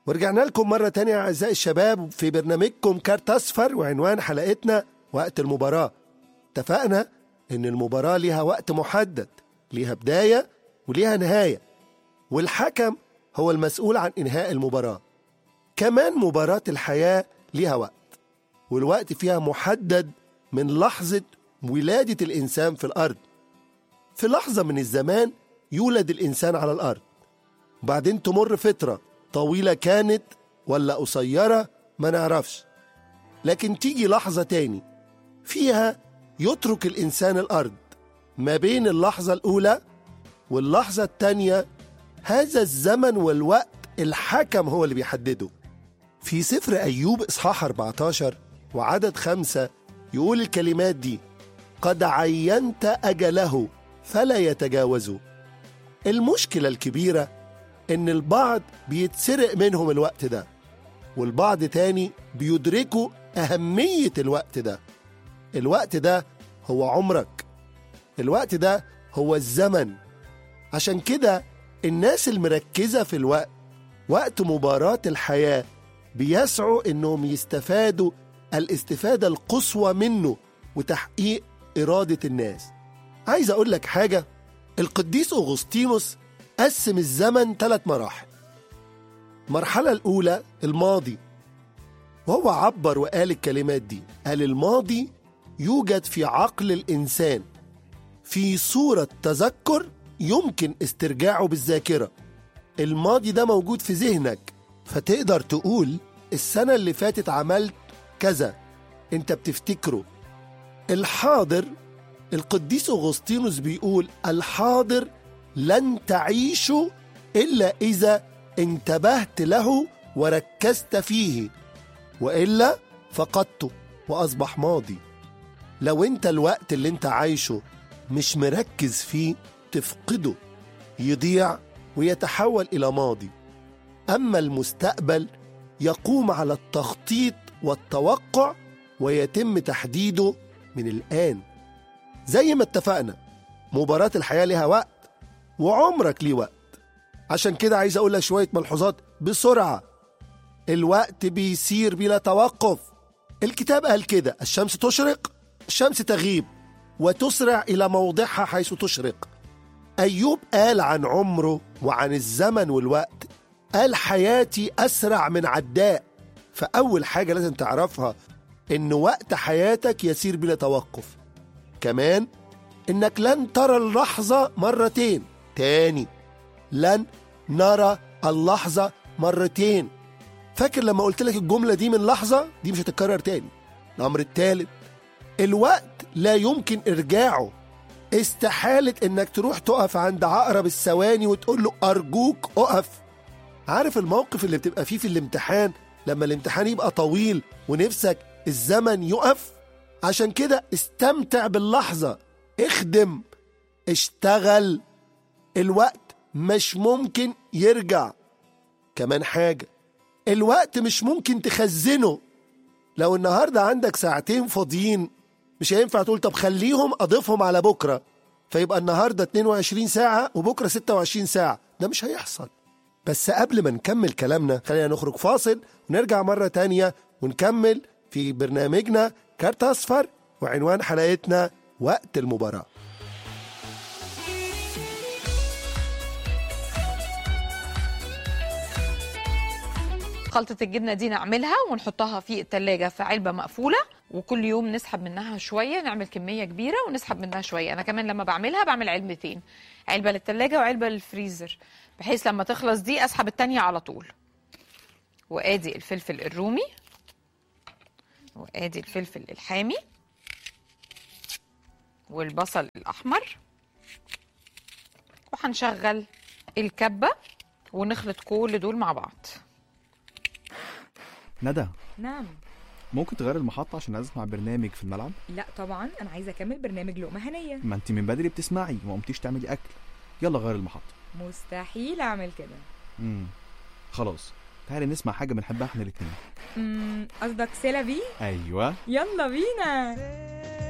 ورجعنا لكم مرة تانية أعزائي الشباب في برنامجكم كارت أصفر وعنوان حلقتنا وقت المباراة اتفقنا إن المباراة ليها وقت محدد ليها بداية وليها نهاية والحكم هو المسؤول عن إنهاء المباراة كمان مباراة الحياة ليها وقت والوقت فيها محدد من لحظة ولادة الإنسان في الأرض في لحظة من الزمان يولد الإنسان على الأرض وبعدين تمر فترة طويلة كانت ولا قصيرة ما نعرفش لكن تيجي لحظة تاني فيها يترك الإنسان الأرض ما بين اللحظة الأولى واللحظة التانية هذا الزمن والوقت الحكم هو اللي بيحدده في سفر أيوب إصحاح 14 وعدد خمسة يقول الكلمات دي قد عينت أجله فلا يتجاوزه المشكلة الكبيرة إن البعض بيتسرق منهم الوقت ده والبعض تاني بيدركوا أهمية الوقت ده الوقت ده هو عمرك الوقت ده هو الزمن عشان كده الناس المركزة في الوقت وقت مباراة الحياة بيسعوا إنهم يستفادوا الاستفادة القصوى منه وتحقيق إرادة الناس عايز أقول لك حاجة القديس أغسطينوس قسم الزمن ثلاث مراحل المرحلة الأولى الماضي وهو عبر وقال الكلمات دي قال الماضي يوجد في عقل الإنسان في صورة تذكر يمكن استرجاعه بالذاكرة الماضي ده موجود في ذهنك فتقدر تقول السنة اللي فاتت عملت كذا انت بتفتكره الحاضر القديس أغسطينوس بيقول الحاضر لن تعيشه إلا إذا انتبهت له وركزت فيه وإلا فقدته وأصبح ماضي لو انت الوقت اللي انت عايشه مش مركز فيه تفقده يضيع ويتحول إلى ماضي أما المستقبل يقوم على التخطيط والتوقع ويتم تحديده من الآن زي ما اتفقنا مباراة الحياة لها وقت وعمرك ليه وقت عشان كده عايز أقول لك شوية ملحوظات بسرعة الوقت بيسير بلا توقف الكتاب قال كده الشمس تشرق الشمس تغيب وتسرع إلى موضعها حيث تشرق أيوب قال عن عمره وعن الزمن والوقت قال حياتي أسرع من عداء فأول حاجة لازم تعرفها إن وقت حياتك يسير بلا توقف كمان إنك لن ترى اللحظة مرتين تاني لن نرى اللحظة مرتين فاكر لما قلت لك الجملة دي من لحظة دي مش هتتكرر تاني الأمر الثالث الوقت لا يمكن إرجاعه استحالة إنك تروح تقف عند عقرب الثواني وتقول له أرجوك أقف عارف الموقف اللي بتبقى فيه في الامتحان لما الامتحان يبقى طويل ونفسك الزمن يقف عشان كده استمتع باللحظة اخدم اشتغل الوقت مش ممكن يرجع كمان حاجة الوقت مش ممكن تخزنه لو النهاردة عندك ساعتين فاضيين مش هينفع تقول طب خليهم أضيفهم على بكرة فيبقى النهاردة 22 ساعة وبكرة 26 ساعة ده مش هيحصل بس قبل ما نكمل كلامنا خلينا نخرج فاصل ونرجع مرة تانية ونكمل في برنامجنا كارت أصفر وعنوان حلقتنا وقت المباراة خلطة الجبنة دي نعملها ونحطها في التلاجة في علبة مقفولة وكل يوم نسحب منها شوية نعمل كمية كبيرة ونسحب منها شوية أنا كمان لما بعملها بعمل علبتين علبة للتلاجة وعلبة للفريزر بحيث لما تخلص دي أسحب التانية على طول وآدي الفلفل الرومي وآدي الفلفل الحامي والبصل الأحمر وهنشغل الكبة ونخلط كل دول مع بعض ندى نعم ممكن تغير المحطة عشان عايز اسمع برنامج في الملعب لا طبعا انا عايزه اكمل برنامج لقمه هنيه ما انت من بدري بتسمعي وما قمتيش تعملي اكل يلا غير المحطة مستحيل اعمل كده امم خلاص تعالي نسمع حاجة بنحبها احنا الاتنين أمم، قصدك سيلافي ايوه يلا بينا